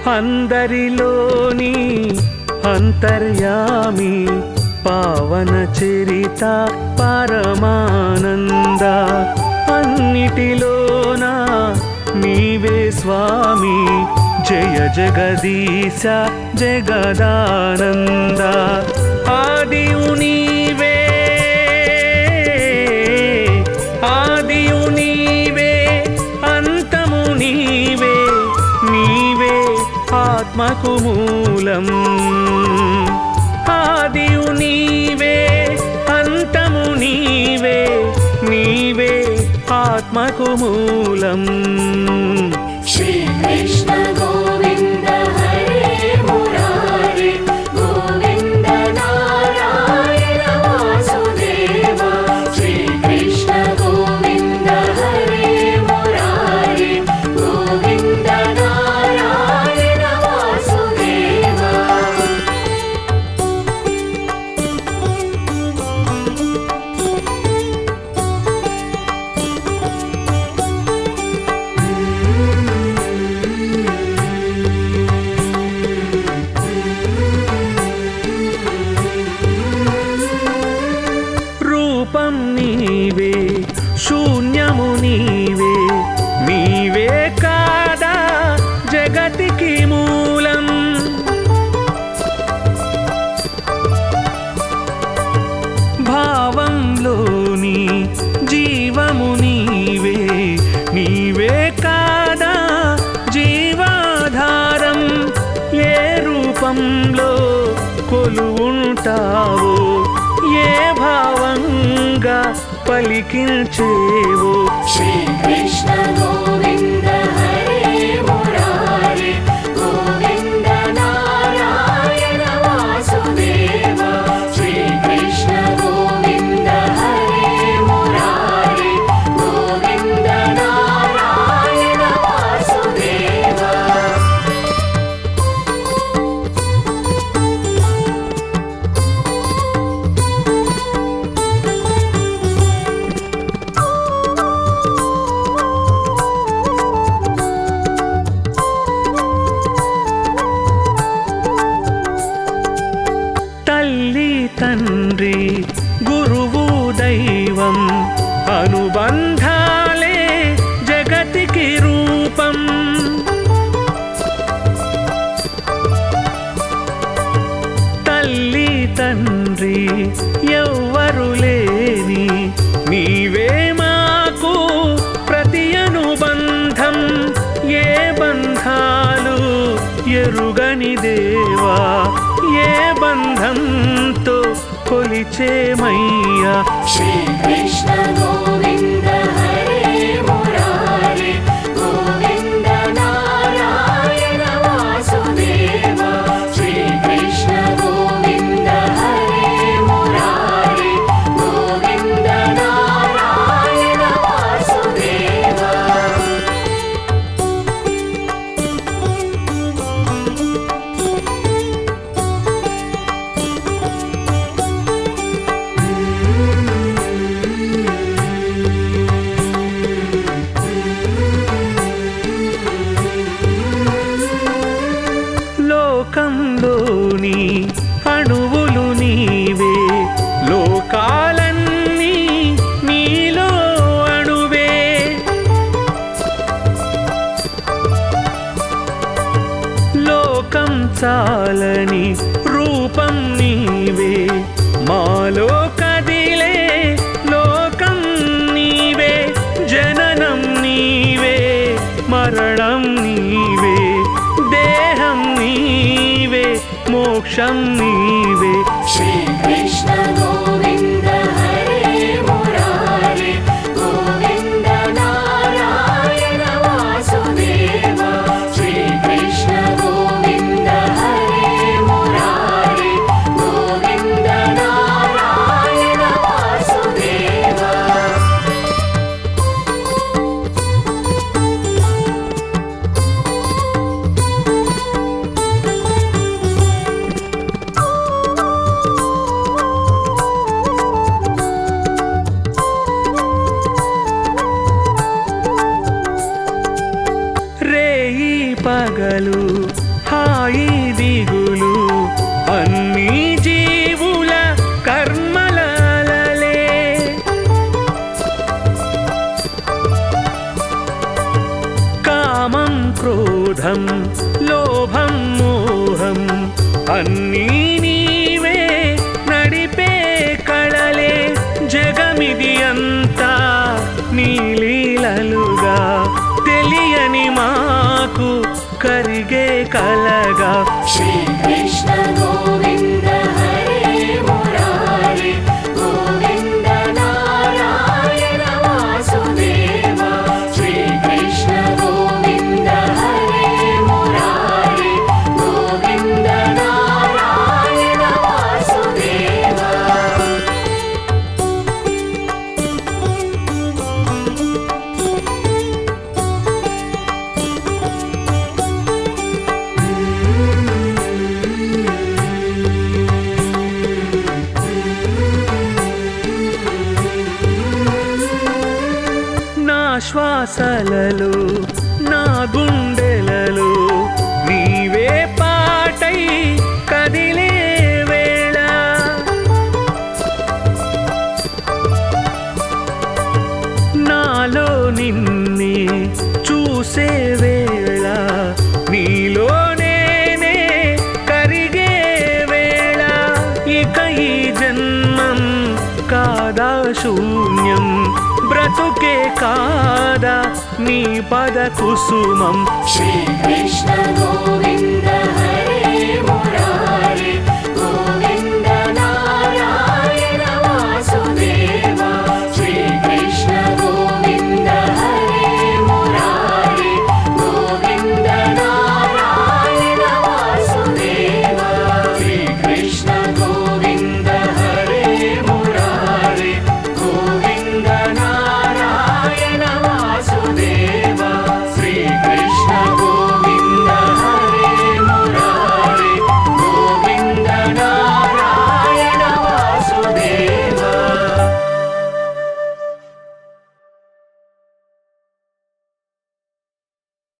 అందరిలోని అంతర్యామి పావన చరిత పరమానంద అన్నిటిలోన నీవే స్వామి జయ జగదీశ జగదానంద ఆదియు నీవే ఆదియు నీవే అంతము నీవే నీవే ఆత్మకు మూలం ఆదియు నీవే అంతము నీవే నీవే ఆత్మకు మూలం श्रीकृष्ण गोविन्द हरे मुरारे गोविन्द नारायण वासुदेव श्रीकृष्ण गोविन्द हरे मुरारे गोविन्द नारायण वासुदेव రూపం నీవే శూన్యము నీవే నీవే కాదా జగతికి మూలం భావంలోని జీవము నీవే నీవే కాదా జీవాధారం ఏ రూపంలో కొలువుంటావో ఏ భావంగా పలికించేవో श्रीकृष्ण गोविन्द हरे मुरारे गोविन्द नारायण वासुदेव श्रीकृष्ण गोविन्द हरे मुरारे गोविन्द नारायण वासुदेव తల్లి తండ్రి గురువు దైవం అనుబంధాలే జగతికి రూపం తల్లి తండ్రి ఎవ్వరు లేని నీవే మాకు ప్రతి అనుబంధం ఏ బంధాలు ఎరుగని దేవా ఏ బంధంతో కొలిచేమయ్యా श्रीकृष्ण गोविन्द हरे मुरारे गोविन्द नारायण वासुदेव श्रीकृष्ण गोविन्द हरे मुरारे गोविन्द नारायण वासुदेव లోకంలోని అణువులు నీవే లోకాలన్నీ నీలో అణువే లోకం చాలని రూపం నీవే మాలో కదిలే లోకం నీవే జననం నీవే మరణం నీవే దేహం నీవే మోక్షం నీవే श्रीकृष्ण गोविन्द हरे मुरारे गोविन्द नारायण वासुदेव श्रीकृष्ण गोविन्द हरे मुरारे गोविन्द नारायण वासुदेव రేయి పగలు హాయి దిగులు అన్ని జీవుల కర్మలలలే కామం క్రోధం లోభం మోహం అన్నీ నీవే నడిపే కళలే జగమిది అంతా నీలీలలుగా తెలియని మాకు కరిగే కలగా श्रीकृष्ण गोविन्द हरे मुरारे गोविन्द नारायण वासुदेव श्रीकृष्ण गोविन्द हरे मुरारे गोविन्द नारायण वासुदेव నా శ్వాసలలో నా గుండెలలో నీవే పాటై కదిలే వేళ నాలో నిన్నే చూసే వేళ నీలో నేనే కరిగే వేళ ఇక ఈ జన్మం కాదా శూన్యం బ్రతుకే కాదా నీ పద కుసుమం श्रीकृष्ण गोविन्द हरे मुरारे